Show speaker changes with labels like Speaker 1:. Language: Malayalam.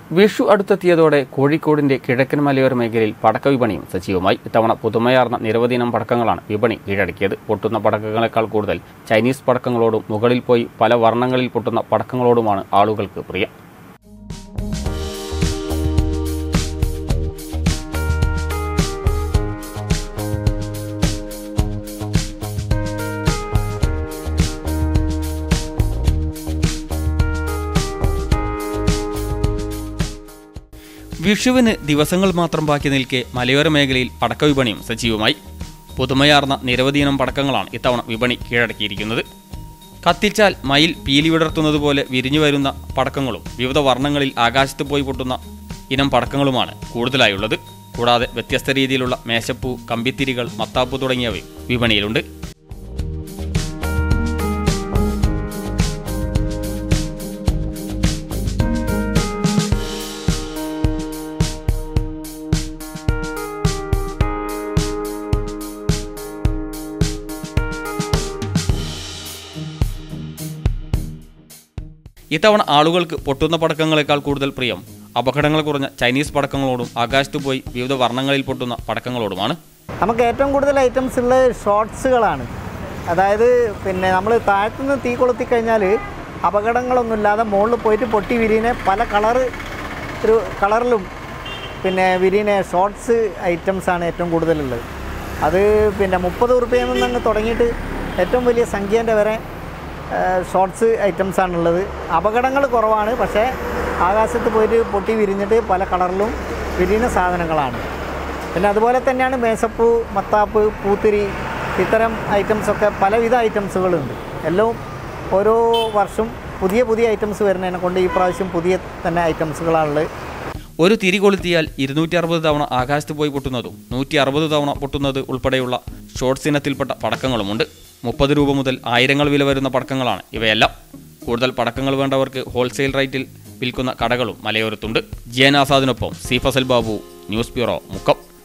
Speaker 1: വിഷു അടുത്തെത്തിയതോടെ കോഴിക്കോടിന്റെ കിഴക്കൻ മലയോര മേഖലയിൽ പടക്ക വിപണിയും സജീവമായി ഇത്തവണ പുതുമയാർന്ന നിരവധി ഇനം പടക്കങ്ങളാണ് വിപണി കീഴടക്കിയത് പൊട്ടുന്ന പടക്കങ്ങളെക്കാൾ കൂടുതൽ ചൈനീസ് പടക്കങ്ങളോടും മുകളിൽ പോയി പല വർണ്ണങ്ങളിൽ പൊട്ടുന്ന പടക്കങ്ങളോടുമാണ് ആളുകൾക്ക് പ്രിയം വിഷുവിന് ദിവസങ്ങൾ മാത്രം ബാക്കി നിൽക്കെ മലയോര മേഖലയിൽ പടക്ക വിപണിയും സജീവമായി പുതുമയാർന്ന നിരവധി ഇനം പടക്കങ്ങളാണ് ഇത്തവണ വിപണി കീഴടക്കിയിരിക്കുന്നത് കത്തിച്ചാൽ മയിൽ പീലി വിടർത്തുന്നത് പോലെ വിരിഞ്ഞു വരുന്ന പടക്കങ്ങളും വിവിധ വർണ്ണങ്ങളിൽ ആകാശത്ത് പോയി പൊട്ടുന്ന ഇനം പടക്കങ്ങളുമാണ് കൂടുതലായുള്ളത് കൂടാതെ വ്യത്യസ്ത രീതിയിലുള്ള മേശപ്പൂ കമ്പിത്തിരികൾ മത്താപ്പൂ തുടങ്ങിയവയും വിപണിയിലുണ്ട് ഇത്തവണ ആളുകൾക്ക് പൊട്ടുന്ന പടക്കങ്ങളെക്കാൾ കൂടുതൽ പ്രിയം അപകടങ്ങൾ കുറഞ്ഞ ചൈനീസ് പടക്കങ്ങളോടും ആകാശത്ത് പോയി വിവിധ വർണ്ണങ്ങളിൽ പൊട്ടുന്ന പടക്കങ്ങളോടുമാണ്
Speaker 2: നമുക്ക് ഏറ്റവും കൂടുതൽ ഐറ്റംസ് ഉള്ളത് ഷോർട്സുകളാണ് അതായത് പിന്നെ നമ്മൾ താഴത്തുനിന്ന് തീ കൊളുത്തി കഴിഞ്ഞാൽ അപകടങ്ങളൊന്നുമില്ലാതെ മുകളിൽ പോയിട്ട് പൊട്ടി വിരിയുന്ന പല കളറ് ഒരു കളറിലും പിന്നെ വിരിയുന്ന ഷോർട്സ് ഐറ്റംസാണ് ഏറ്റവും കൂടുതലുള്ളത് അത് പിന്നെ മുപ്പത് ഉറുപ്പ്യയിൽ നിന്നങ്ങ് തുടങ്ങിയിട്ട് ഏറ്റവും വലിയ സംഖ്യേൻ്റെ വരെ ഷോർട്സ് ഐറ്റംസ് ആണുള്ളത് അപകടങ്ങൾ കുറവാണ് പക്ഷേ ആകാശത്ത് പോയിട്ട് പൊട്ടി വിരിഞ്ഞിട്ട് പല കളറിലും വിരിയുന്ന സാധനങ്ങളാണ് പിന്നെ അതുപോലെ തന്നെയാണ് മേശപ്പൂ മത്താപ്പ് പൂത്തിരി ഇത്തരം ഐറ്റംസൊക്കെ പലവിധ ഐറ്റംസുകളുണ്ട് എല്ലാം ഓരോ വർഷം പുതിയ പുതിയ ഐറ്റംസ് വരുന്നതിനെ കൊണ്ട് ഈ പ്രാവശ്യം പുതിയ തന്നെ ഐറ്റംസുകളാണുള്ളത്
Speaker 1: ഒരു തിരി കൊളുത്തിയാൽ ഇരുന്നൂറ്റി അറുപത് തവണ ആകാശത്ത് പോയി പൊട്ടുന്നതും നൂറ്റി അറുപത് തവണ പൊട്ടുന്നത് ഉൾപ്പെടെയുള്ള ഷോർട്സ് ഇനത്തിൽപ്പെട്ട പടക്കങ്ങളുമുണ്ട് മുപ്പത് രൂപ മുതൽ ആയിരങ്ങൾ വില വരുന്ന പടക്കങ്ങളാണ് ഇവയെല്ലാം കൂടുതൽ പടക്കങ്ങൾ വേണ്ടവർക്ക് ഹോൾസെയിൽ റേറ്റിൽ വിൽക്കുന്ന കടകളും മലയോരത്തുണ്ട് ജിയൻ ആസാദിനൊപ്പം C Fazal Babu news bureau Mukkam